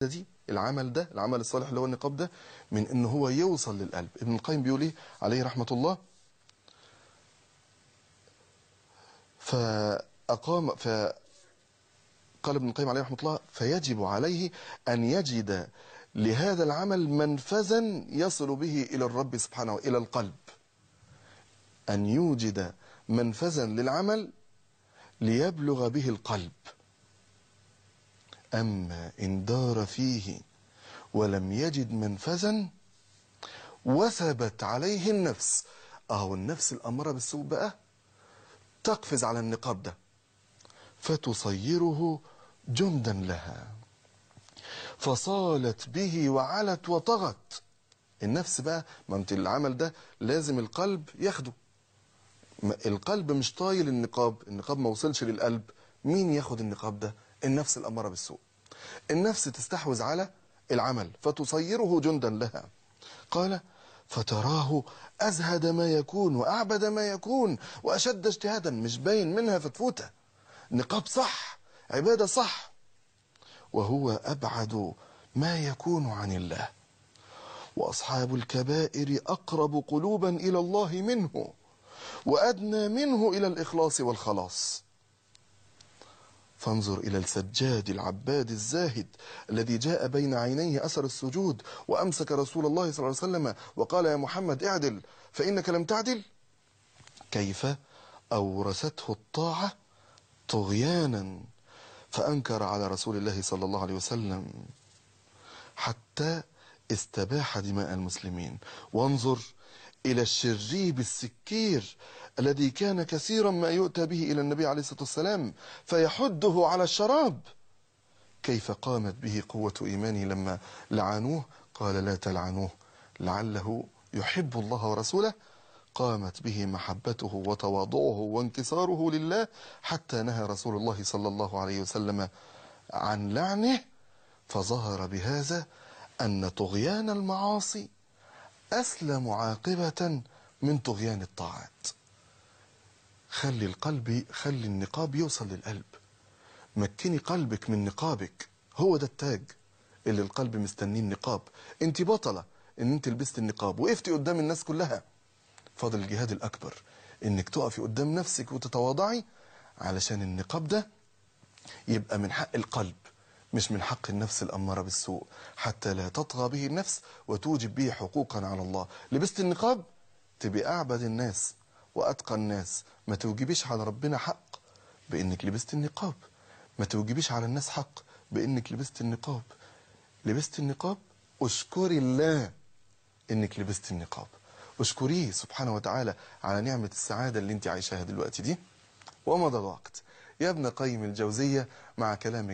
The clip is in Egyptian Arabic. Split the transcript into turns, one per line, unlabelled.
دي العمل ده العمل الصالح اللي هو النقاب ده من ان هو يوصل للقلب ابن القيم بيقول ايه عليه رحمة الله فأقام ف قال ابن القيم عليه رحمة الله فيجب عليه أن يجد لهذا العمل منفذا يصل به إلى الرب سبحانه إلى القلب أن يوجد منفذا للعمل ليبلغ به القلب أما إن دار فيه ولم يجد منفذا وثبت عليه النفس أهو النفس الأمارة بالسوء بقى تقفز على النقاب ده فتصيره جندا لها فصالت به وعلت وطغت النفس بقى ما انت العمل ده لازم القلب ياخده القلب مش طايل النقاب النقاب ما وصلش للقلب مين ياخد النقاب ده النفس الأمارة بالسوء النفس تستحوذ على العمل فتصيره جندا لها قال فتراه أزهد ما يكون وأعبد ما يكون وأشد اجتهادا مش باين منها فتفوته نقاب صح عبادة صح وهو أبعد ما يكون عن الله وأصحاب الكبائر أقرب قلوبا إلى الله منه وأدنى منه إلى الإخلاص والخلاص فانظر إلى السجاد العباد الزاهد الذي جاء بين عينيه أثر السجود وأمسك رسول الله صلى الله عليه وسلم وقال يا محمد اعدل فإنك لم تعدل كيف أورثته الطاعة طغيانا فأنكر على رسول الله صلى الله عليه وسلم حتى استباح دماء المسلمين وانظر إلى الشريب السكير الذي كان كثيرا ما يؤتى به إلى النبي عليه الصلاة والسلام فيحده على الشراب كيف قامت به قوة إيمانه لما لعنوه قال لا تلعنوه لعله يحب الله ورسوله قامت به محبته وتواضعه وانكساره لله حتى نهى رسول الله صلى الله عليه وسلم عن لعنه فظهر بهذا أن طغيان المعاصي أسلم عاقبة من طغيان الطاعات خلي القلب خلي النقاب يوصل للقلب مكني قلبك من نقابك هو ده التاج اللي القلب مستنيه النقاب انت بطلة ان انت لبست النقاب وقفتي قدام الناس كلها فاضل الجهاد الأكبر انك تقفي قدام نفسك وتتواضعي علشان النقاب ده يبقى من حق القلب مش من حق النفس الأمارة بالسوء حتى لا تطغى به النفس وتوجب به حقوقا على الله لبست النقاب تبقى أعبد الناس وأتقى الناس ما توجبيش على ربنا حق بإنك لبست النقاب ما توجبيش على الناس حق بإنك لبست النقاب لبست النقاب اشكري الله إنك لبست النقاب اشكريه سبحانه وتعالى على نعمة السعادة اللي انت عايشاها دلوقتي دي ومضى الوقت يا ابن قيم الجوزية مع كلامك